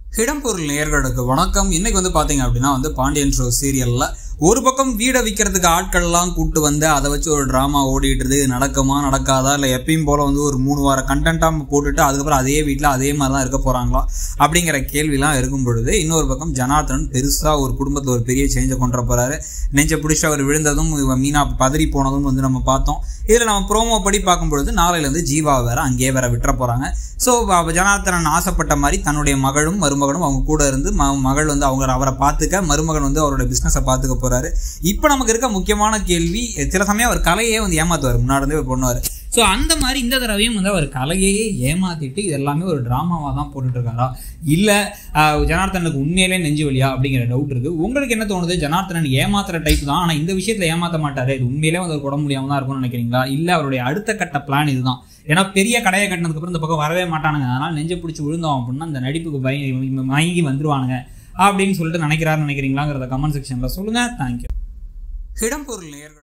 இடம்பொருள் நேயர்களுக்கு வணக்கம் இன்னைக்கு வந்து பாத்தீங்க அப்படின்னா வந்து பாண்டியன் ஷோ சீரியல்ல ஒரு பக்கம் வீடை விற்கிறதுக்கு ஆட்கள்லாம் கூட்டு வந்து அதை வச்சு ஒரு ட்ராமா ஓடிட்டு இருக்கு. இது நடக்குமா நடக்காதா இல்லை எப்பயும் போல வந்து ஒரு மூணு வார கண்டென்ட்டாக போட்டுட்டு அதுக்கப்புறம் அதே வீட்டில் அதே மாதிரி தான் இருக்க போறாங்களா அப்படிங்கிற கேள்விலாம் இருக்கும் பொழுது இன்னொரு பக்கம் ஜனார்த்தனன் பெருசா ஒரு குடும்பத்தில் ஒரு பெரிய சேஞ்சை கொண்டு வர போறாரு நெஞ்ச பிடிச்சி அவர் விழுந்ததும் இவன் மீனா பதறி போனதும் வந்து நம்ம பார்த்தோம் இதில் நம்ம ப்ரோமோ படி பார்க்கும் பொழுது நாளையிலேருந்து ஜீவா வேற அங்கேயே வேற விட்டுற போறாங்க ஸோ ஜனார்த்தனன் ஆசைப்பட்ட மாதிரி தன்னுடைய மகளும் மருமகனும் அவங்க கூட இருந்து ம- மகள் வந்து அவங்க அவரை பார்த்துக்க மருமகன் வந்து அவரோட பிஸ்னஸை பார்த்துக்க போறாரு இப்போ நமக்கு இருக்க முக்கியமான கேள்வி சில சமயம் அவர் கலையே வந்து ஏமாத்துவார் முன்னாடி இருந்தே அவர் பண்ணுவார் ஸோ அந்த மாதிரி இந்த தடவையும் வந்து அவர் கலையையே ஏமாத்திட்டு இது எல்லாமே ஒரு ட்ராமாவாக தான் போட்டுட்டு இருக்காரா இல்லை ஜனார்த்தனுக்கு உண்மையிலே நெஞ்சு வலியா அப்படிங்கிற டவுட் இருக்கு உங்களுக்கு என்ன தோணுது ஜனார்த்தனன் ஏமாத்துற டைப் தான் ஆனால் இந்த விஷயத்தில் ஏமாத்த மாட்டாரு இது உண்மையிலே வந்து ஒரு உடம்பு முடியாமல் தான் இருக்கும்னு நினைக்கிறீங்களா இல்லை அவருடைய அடுத்த கட்ட பிளான் இதுதான் ஏன்னா பெரிய கடையை கட்டினதுக்கப்புறம் இந்த பக்கம் வரவே மாட்டானுங்க அதனால் நெஞ்சை பிடிச்சி விழுந்தோம் அப்படின்னா அந்த நடிப்புக்கு பய மயங்கி வந்துருவானுங்க அப்படின்னு சொல்லிட்டு நினைக்கிறாருன்னு நினைக்கிறீங்களாங்கிறத கமெண்ட் செக்ஷனில் சொல்லுங்கள் தேங்க்யூ இடம்பொருள் நேயர்கள்